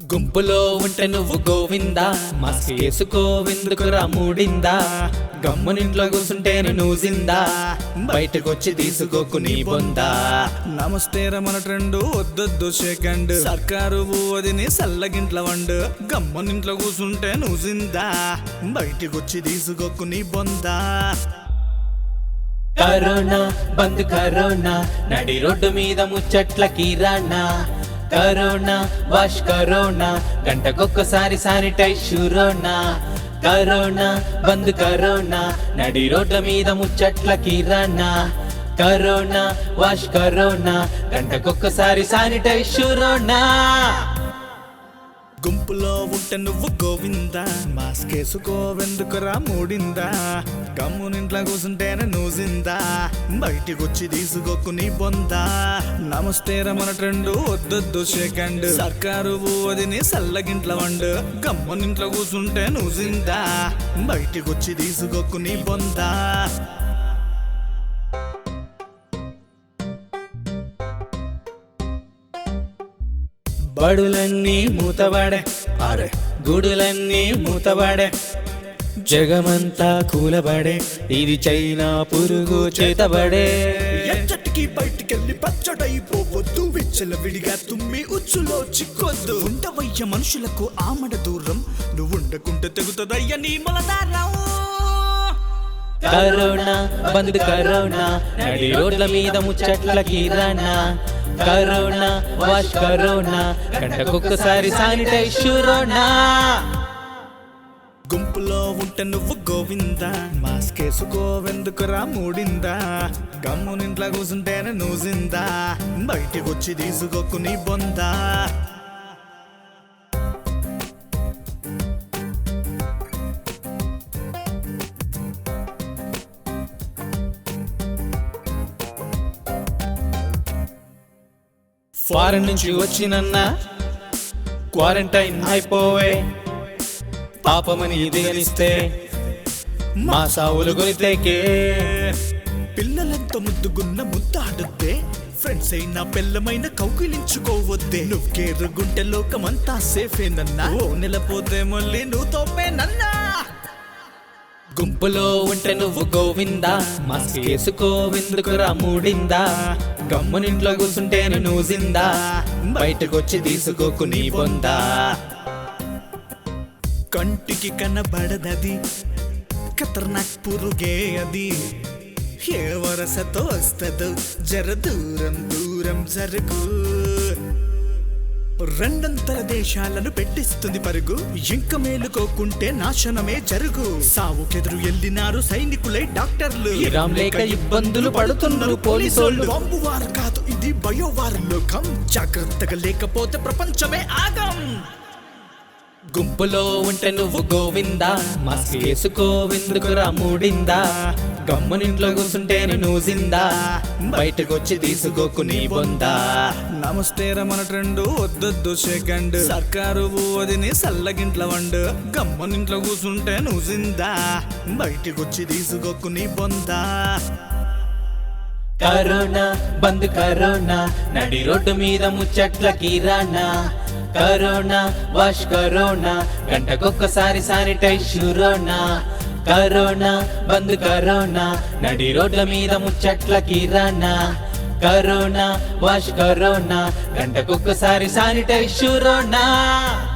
గుంపులో ఉంటే నువ్వు గోవిందా మాస్క్ వేసుకోవెందుకురా మూడిందా గమ్మునింట్లో కూర్చుంటేనే నువ్వు జిందా బయటకొచ్చి తీసుకోకు నీ బొందా నమస్తే రమణ ట్రెండ్ వద్దొద్దు సెకండ్ సర్కారు వదిని సల్లగింట్ల వండు గమ్మనింట్లో కూసుంటే నువ్వు జిందా బయటికొచ్చి తీసుకోకు నీ బొందా కరోనా బంద్ కరోనా నడి రోడ్డు మీద ముచ్చట్ల కిరాణా కరోనా వాష్ కరోనా గంటకొక్కసారి శానిటైజ్ షురోనా కరోనా బంద్ కరోనా నడి రోడ్ల మీద ముచ్చట్ల కిరాణా కరోనా వాష్ కరోనా గంటకొక్కసారి శానిటైజ్ షురోనా గుంపులో ఉంటే నువ్వు గోవిందా మాస్క్ వేసుకోవెందుకురా మూడిందా గమ్మునింట్లో కూసుంటేనే నువ్వు జిందా బయటికొచ్చి తీసుకోకు నీ బొందా నమస్తే రమణ ట్రెండ్ వద్దొద్దు సెకండ్ సర్కారు వదిని సల్లగింట్ల వండు గమ్మునింట్లో కూసుంటే నువ్వు జిందా బయటికొచ్చి తీసుకోకు నీ బొందా బడులన్నీ మూతబడే అరే గుడులన్నీ మూతబడే జగమంతా కూలబడే ఇది చైనా పురుగు చేతబడే ఎచ్చటికి బయటికెళ్ళి పచ్చడైపోవద్దు విచ్చల విడిగా తుమ్మి ఉచ్చులో చిక్కొద్దు ఉండవయ్య మనుషులకు ఆమడ దూరం నువ్వు ఉండకుంటే తెగుతుందయ్య నీ మలదారం కరోనా బంద్ కరోనా నడి రోడ్ల మీద ముచ్చట్ల కిరాణా కరోనా వాష్ కరోనా గంటకొక్కసారి శానిటైజ్ షురోనా గుంపులో ఉంటే నువ్వు గోవిందా మాస్క్ వేసుకోవెందుకురా మూడిందా గమ్మునింట్లో కూసుంటేనే నువ్వు జిందా బయటికొచ్చి తీసుకోకు నీ బొందా ఫారెన్ నుంచి వచ్చినన్నా క్వారంటైన్ అయిపోవే పాపమని దిగనిస్తే మా సావులు కొనితేకే పిల్లలెంత ముద్దుగున్న ముద్దాడద్దే ఫ్రెండ్స్ అయినా పిల్లమైన కౌకిలించుకోవద్దే నువ్వేరు గుంటె లోకమంతా సేఫేనన్నా ఓ నెలపోతే మళ్ళీ నువ్వు తోపేనన్నా గుంపులో ఉంటే నువ్వు గోవిందా మాస్క్ వేసుకోవెందుకురా మూడిందా గమ్మునింట్లో కూర్చుంటేనే నువ్వు జిందా బయటకొచ్చి తీసుకోకు నీ బొందా కంటికి కనబడదది ఖతర్నాక్ పురుగే అది ఏ వరసతో వస్తదో జర దూరం దూరం జరుగు రెండంతల దేశాలను పెట్టిస్తుంది పరుగు ఇంక మేలుకోకుంటే నాశనమే జరుగు సావుకెదురు ఎల్లినారు సైనికులై డాక్టర్లు ఇరాం లేక ఇబ్బందులు పడుతున్నారు పోలీసోళ్ళు బాంబు వారు కాదు ఇది బయోవార్ లోకం జాగ్రత్తగా లేకపోతే ప్రపంచమే ఆగం గుంపులో ఉంటే నువ్వు గోవిందా మాస్క్ వేసుకోవెందుకురా మూడిందా గమ్మునింట్లో కూర్చుంటేనే నువ్వు జిందా బయటకొచ్చి తీసుకోకు నీ బొందా నమస్తే రమణ ట్రెండ్ వద్దొద్దు సెకండ్ సర్కారు వదిని సల్లగింట్ల వండు గమ్మనింట్లో కూసుంటే నువ్వు జిందా బయటికొచ్చి తీసుకోకు నీ బొందా కరోనా బంద్ కరోనా నడి రోడ్డు మీద ముచ్చట్ల కిరాణా కరోనా వాష్ కరోనా గంటకొక్కసారి శానిటైజ్ షురోనా కరోనా బంద్ కరోనా నడి రోడ్ల మీద ముచ్చట్ల కిరాణా కరోనా వాష్ కరోనా గంటకొక్కసారి శానిటైజ్ షురోనా